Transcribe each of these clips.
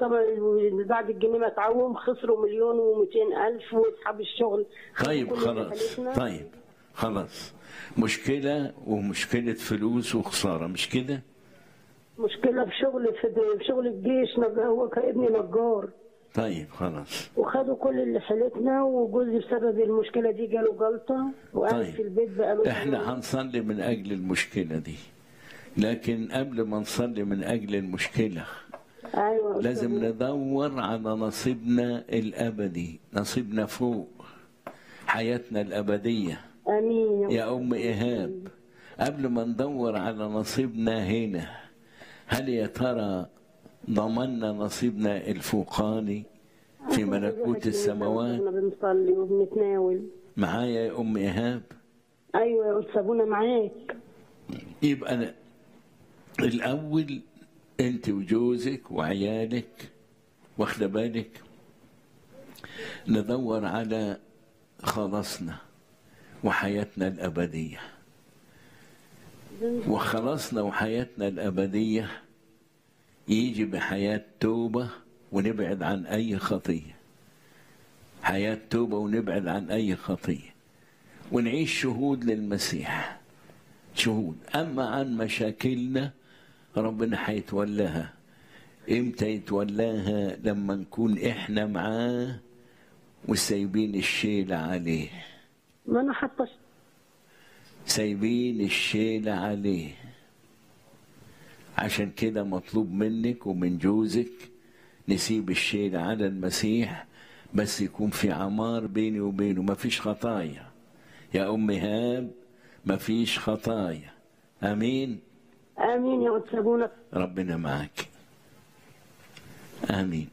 طبعا بعد الجنيه ما تعوم خسروا مليون و200 الف واصحاب الشغل طيب كل اللي خلاص حالتنا. طيب خلاص مشكلة ومشكلة فلوس وخسارة مش كده؟ مشكله في شغل في في شغل الجيش نجار هو كان ابني نجار طيب خلاص وخدوا كل اللي حالتنا وجوزي بسبب المشكله دي جاله جلطه وقاعد طيب. في البيت بقى احنا هنصلي من اجل المشكلة دي لكن قبل ما نصلي من اجل المشكلة ايوه لازم أستاذ. ندور على نصيبنا الابدي نصيبنا فوق حياتنا الابديه امين يا ام ايهاب قبل ما ندور على نصيبنا هنا هل يا ترى ضمننا نصيبنا الفوقاني في ملكوت السماوات احنا بنصلي وبنتناول معايا يا ام ايهاب ايوه يا استاذ ابونا معاك يبقى أنا الاول انت وجوزك وعيالك واخده بالك ندور على خلاصنا وحياتنا الابديه وخلاصنا وحياتنا الابديه يجي بحياه توبه ونبعد عن اي خطيه حياه توبه ونبعد عن اي خطيه ونعيش شهود للمسيح شهود أما عن مشاكلنا ربنا هيتولاها إمتى يتولاها لما نكون إحنا معاه وسايبين الشيلة عليه ما انا حاطه سايبين الشيلة عليه عشان كده مطلوب منك ومن جوزك نسيب الشيلة على المسيح بس يكون في عمار بيني وبينه مفيش خطايا يا أم هاب مفيش خطايا امين امين يا استاذ ابونا ربنا معك امين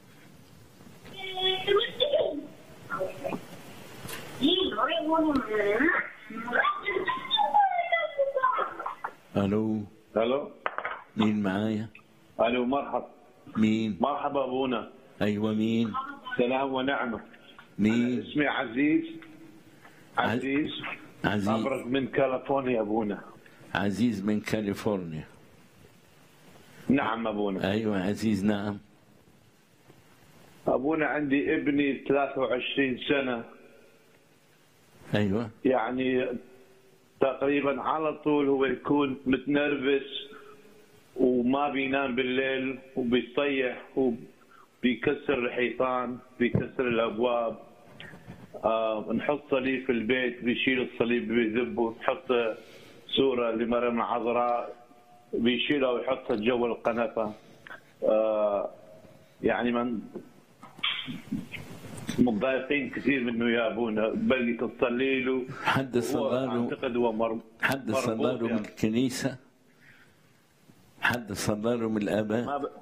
الو الو مين معايا الو مرحبا مين مرحبا ابونا ايوه مين سلام ونعمه مين اسمي عزيز عزيز عزيز ابرز من كاليفورنيا ابونا عزيز من كاليفورنيا نعم ابونا ايوه عزيز نعم ابونا عندي ابني 23 سنه ايوه يعني تقريبا على طول هو يكون متنرفز وما بينام بالليل وبيصيح وبيكسر الحيطان بيكسر الابواب آه نحط صليب في البيت بيشيل الصليب بيذبه نحط صوره لمريم العذراء بيشيلها ويحطها جوا القنفه آه يعني من متضايقين كثير منه يا ابونا بلقي تصلي له حد هو صلى له اعتقد هو مر... حد مربوط صلى له من يعني. الكنيسه حد صلى له من الاباء ما ب...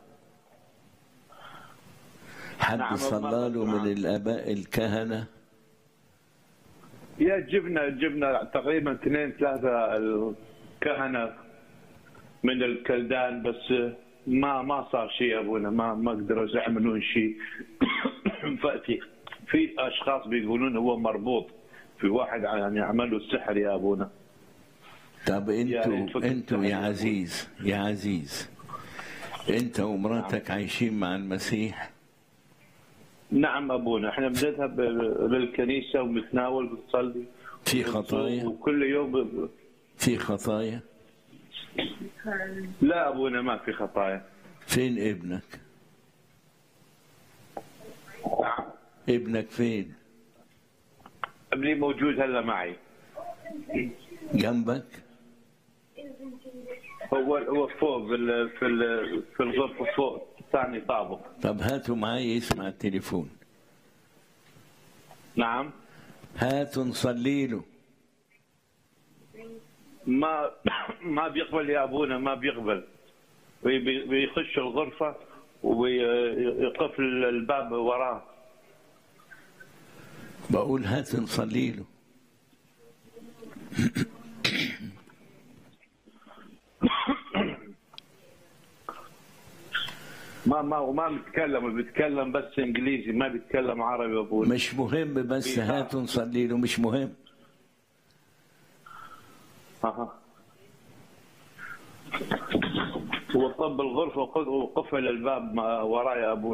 حد نعم، صلى ما له بسمع. من الاباء الكهنه يا جبنا جبنا تقريبا اثنين ثلاثة الكهنة من الكلدان بس ما ما صار شيء يا ابونا ما ما قدروا يعملون شيء ففي في اشخاص بيقولون هو مربوط في واحد يعني عمل له السحر يا ابونا طب يعني انتوا الفكرة انتوا يا بتاعتي. عزيز يا عزيز انت ومراتك عايشين مع المسيح نعم ابونا احنا بنذهب للكنيسه وبنتناول بنصلي في خطايا وكل يوم ب... في خطايا لا ابونا ما في خطايا فين ابنك ابنك فين ابني موجود هلا معي جنبك هو هو فوق في ال- في ال- في الغرفه فوق ثاني طابق طب هاتوا معي يسمع التليفون نعم هاتوا نصلي له ما ما بيقبل يا ابونا ما بيقبل بي- بيخش الغرفه ويقفل الباب وراه بقول هات نصلي له ما ما ما بيتكلم بيتكلم بس انجليزي ما بيتكلم عربي يا ابونا مش مهم بس هاتوا نصلي له مش مهم أها. وطب الغرفه وقفل الباب ما- وراي ابونا